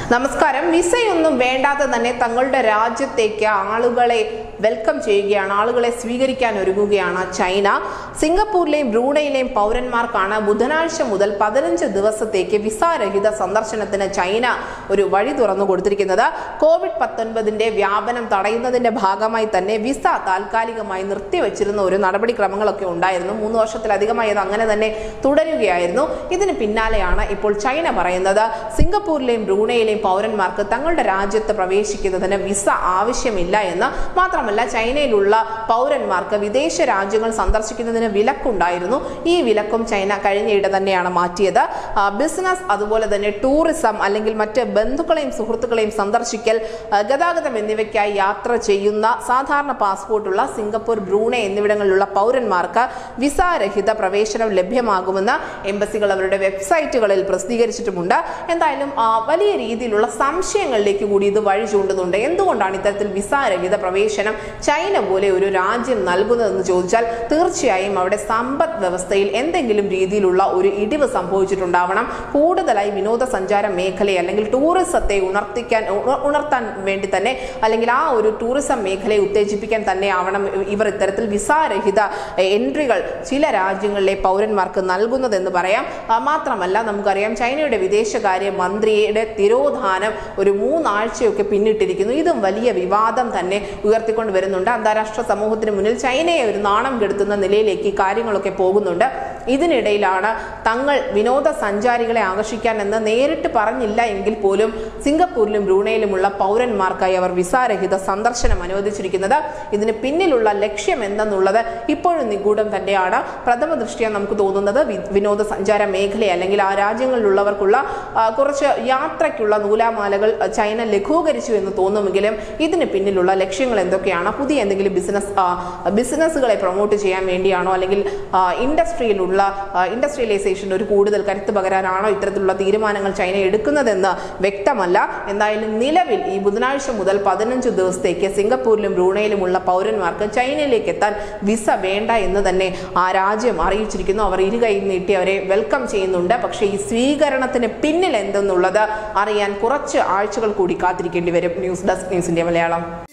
നമസ്കാരം വിസയൊന്നും വേണ്ടാതെ തന്നെ തങ്ങളുടെ രാജ്യത്തേക്ക് ആളുകളെ വെൽക്കം ചെയ്യുകയാണ് ആളുകളെ സ്വീകരിക്കാൻ ഒരുങ്ങുകയാണ് ചൈന സിംഗപ്പൂരിലെയും ബ്രൂണയിലെയും പൗരന്മാർക്കാണ് ബുധനാഴ്ച മുതൽ പതിനഞ്ച് ദിവസത്തേക്ക് വിസാരഹിത സന്ദർശനത്തിന് ചൈന ഒരു വഴി തുറന്നു കൊടുത്തിരിക്കുന്നത് കോവിഡ് പത്തൊൻപതിന്റെ വ്യാപനം തടയുന്നതിന്റെ ഭാഗമായി തന്നെ വിസ താൽക്കാലികമായി നിർത്തിവെച്ചിരുന്ന ഒരു നടപടിക്രമങ്ങളൊക്കെ ഉണ്ടായിരുന്നു മൂന്ന് വർഷത്തിലധികമായി അത് അങ്ങനെ തന്നെ തുടരുകയായിരുന്നു ഇതിന് പിന്നാലെയാണ് ഇപ്പോൾ ചൈന പറയുന്നത് സിംഗപ്പൂരിലെയും ബ്രൂണയിലെയും പൗരന്മാർക്ക് തങ്ങളുടെ രാജ്യത്ത് പ്രവേശിക്കുന്നതിന് വിസ ആവശ്യമില്ല എന്ന് മാത്രമല്ല ചൈനയിലുള്ള പൗരന്മാർക്ക് വിദേശ രാജ്യങ്ങൾ സന്ദർശിക്കുന്നതിന് വിലക്കുണ്ടായിരുന്നു ഈ വിലക്കും ചൈന കഴിഞ്ഞയിടെ തന്നെയാണ് മാറ്റിയത് ആ, ബിസിനസ് അതുപോലെ തന്നെ ടൂറിസം അല്ലെങ്കിൽ മറ്റ് ബന്ധുക്കളെയും സുഹൃത്തുക്കളെയും സന്ദർശിക്കൽ ആ, ഗതാഗതം എന്നിവയ്ക്കായി യാത്ര ചെയ്യുന്ന സാധാരണ പാസ്പോർട്ടുള്ള സിംഗപ്പൂർ ബ്രൂണെ എന്നിവിടങ്ങളിലുള്ള പൗരന്മാർക്ക് വിസാരഹിത പ്രവേശനം ലഭ്യമാകുമെന്ന് എംബസികൾ അവരുടെ വെബ്സൈറ്റുകളിൽ പ്രസിദ്ധീകരിച്ചിട്ടുമുണ്ട് എന്തായാലും ആ, വലിയ രീതിയിലുള്ള സംശയങ്ങളിലേക്ക് കൂടി ഇത് വഴി ചൂണ്ടുന്നുണ്ട് എന്തുകൊണ്ടാണ് ഇത്തരത്തിൽ വിസാരഹിത പ്രവേശനം ചൈന പോലെ ഒരു രാജ്യം നൽകുന്നതെന്ന് ചോദിച്ചാൽ തീർച്ചയായും അവിടെ സമ്പദ് വ്യവസ്ഥയിൽ എന്തെങ്കിലും രീതിയിലുള്ള ഒരു ഇടിവ് സംഭവിച്ചിട്ടുണ്ടാവണം കൂടുതലായി വിനോദസഞ്ചാര മേഖലയെ അല്ലെങ്കിൽ ടൂറിസത്തെ ഉണർത്തിക്കാൻ ഉണ- ഉണർത്താൻ വേണ്ടി തന്നെ അല്ലെങ്കിൽ ആ ഒരു ടൂറിസം മേഖലയെ ഉത്തേജിപ്പിക്കാൻ തന്നെ ആവണം ഇവർ ഇത്തരത്തിൽ വിസാരഹിത എൻട്രികൾ ചില രാജ്യങ്ങളിലെ പൗരന്മാർക്ക് നൽകുന്നതെന്ന് പറയാം ആ, മാത്രമല്ല നമുക്കറിയാം ചൈനയുടെ വിദേശകാര്യ മന്ത്രിയുടെ തിരോധാനം ഒരു മൂന്നാഴ്ചയൊക്കെ പിന്നിട്ടിരിക്കുന്നു ഇതും വലിയ വിവാദം തന്നെ ഉയർത്തിക്കൊണ്ട് വരുന്നുണ്ട് അന്താരാഷ്ട്ര സമൂഹത്തിന് മുന്നിൽ ചൈനയെ ഒരു നാണം കെടുത്തുന്ന നിലയിലേക്ക് ഈ കാര്യങ്ങളൊക്കെ പോകുന്നുണ്ട് ഇതിനിടയിലാണ് തങ്ങൾ വിനോദസഞ്ചാരികളെ ആകർഷിക്കാൻ എന്ന് നേരിട്ട് പറഞ്ഞില്ല എങ്കിൽ പോലും സിംഗപ്പൂരിലും ബ്രൂണയിലുമുള്ള പൗരന്മാർക്കായി അവർ വിസാരഹിത സന്ദർശനം അനുവദിച്ചിരിക്കുന്നത് ഇതിന് പിന്നിലുള്ള ലക്ഷ്യം എന്തെന്നുള്ളത് ഇപ്പോഴും നിഗൂഢം തന്നെയാണ് പ്രഥമ ദൃഷ്ടിയ നമുക്ക് തോന്നുന്നത് വി- വിനോദസഞ്ചാര മേഖല അല്ലെങ്കിൽ ആ രാജ്യങ്ങളിലുള്ളവർക്കുള്ള ആ, കുറച്ച് യാത്രയ്ക്കുള്ള നൂലാമാലകൾ ആ, ചൈന ലഘൂകരിച്ചു എന്ന് തോന്നുമെങ്കിലും ഇതിന് പിന്നിലുള്ള ലക്ഷ്യങ്ങൾ എന്തൊക്കെയാണ് പുതിയ എന്തെങ്കിലും ബിസിനസ് ബിസിനസ്സുകളെ പ്രൊമോട്ട് ചെയ്യാൻ വേണ്ടിയാണോ അല്ലെങ്കിൽ ആ, ഇൻഡസ്ട്രിയിലുള്ള ആ, ഇൻഡസ്ട്രിയലൈസേഷൻ ഒരു കൂടുതൽ കരുത്ത് പകരാനാണോ ഇത്തരത്തിലുള്ള തീരുമാനങ്ങൾ ചൈന എടുക്കുന്നതെന്ന് വ്യക്തമല്ല എന്തായാലും നിലവിൽ ഈ ബുധനാഴ്ച മുതൽ പതിനഞ്ച് ദിവസത്തേക്ക് സിംഗപ്പൂരിലും ബ്രൂണയിലുമുള്ള പൗരന്മാർക്ക് ചൈനയിലേക്ക് എത്താൻ വിസ വേണ്ട എന്ന് തന്നെ ആ രാജ്യം അറിയിച്ചിരിക്കുന്നു അവർ ഇരുകൈ നീട്ടി അവരെ വെൽക്കം ചെയ്യുന്നുണ്ട് പക്ഷേ ഈ സ്വീകരണത്തിന് പിന്നിൽ എന്തെന്നുള്ളത് അറിയാൻ കുറച്ച് ആഴ്ചകൾ കൂടി കാത്തിരിക്കേണ്ടി വരും news desk news India Malayalam